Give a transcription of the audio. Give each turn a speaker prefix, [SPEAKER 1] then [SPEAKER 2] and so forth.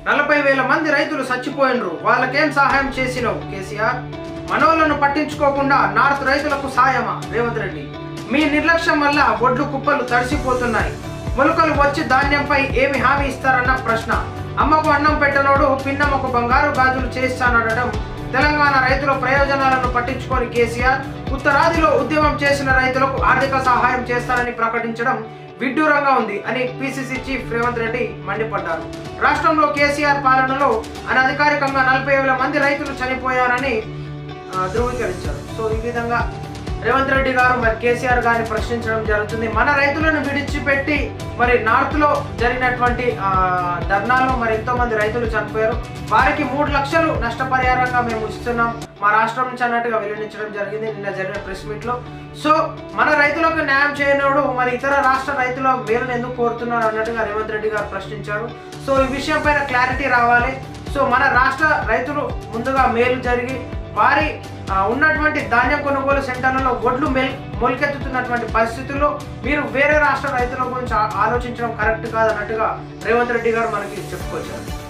[SPEAKER 1] నలభై వేల మంది రైతులు చచ్చిపోయినరు వాళ్ళకేం సహాయం చేసినావు కేసీఆర్ మనోళ్లను పట్టించుకోకుండా నార్త్ రైతులకు సాయమా రేవంత్ రెడ్డి మీ నిర్లక్ష్యం వల్ల ఒడ్లు కుప్పలు తడిసిపోతున్నాయి మొలకలు వచ్చి ధాన్యంపై ఏమి హామీ ఇస్తారన్న ప్రశ్న అమ్మకు అన్నం పెట్టనోడు పిన్నమ్మకు బంగారు గాజులు చేస్తానడటం తెలంగాణ రైతుల ప్రయోజనాలను పట్టించుకొని కేసీఆర్ ఉత్తరాదిలో ఉద్యమం చేసిన రైతులకు ఆర్థిక సహాయం చేస్తానని ప్రకటించడం విడ్డూరంగా ఉంది అని పిసిసి చీఫ్ రేవంత్ రెడ్డి మండిపడ్డారు రాష్ట్రంలో కేసీఆర్ పాలనలో అనధికారికంగా నలభై వేల మంది రైతులు చనిపోయారని ఆ, ధృవీకరించారు సో ఈ విధంగా రేవంత్ రెడ్డి గారు మరి కేసీఆర్ గారిని ప్రశ్నించడం జరుగుతుంది మన రైతులను విడిచిపెట్టి మరి నార్త్ లో జరిగినటువంటి ఆ, ధర్నాల్లో మరి ఎంతో మంది రైతులు చనిపోయారు వారికి మూడు లక్షలు నష్టపరిహారంగా మేము ఇస్తున్నాం మా రాష్ట్రం నుంచి అన్నట్టుగా వెల్లడించడం జరిగింది నిన్న జరిగిన ప్రెస్ మీట్ లో సో మన రైతులకు న్యాయం చేయనోడు మరి ఇతర రాష్ట్ర రైతుల మేలును ఎందుకు కోరుతున్నాడు అన్నట్టుగా రేవంత్ రెడ్డి గారు ప్రశ్నించారు సో ఈ విషయం పైన క్లారిటీ రావాలి సో మన రాష్ట్ర రైతులు ముందుగా మేలు జరిగి వారి ఆ, ఉన్నటువంటి ధాన్యం కొనుగోలు సెంటర్లలో ఒడ్లు మెల్ మొలకెత్తుతున్నటువంటి పరిస్థితుల్లో మీరు వేరే రాష్ట్ర రైతుల గురించి ఆ- ఆలోచించడం కరెక్ట్ కాదన్నట్టుగా రేవంత్ రెడ్డి గారు మనకి చెప్పుకొచ్చారు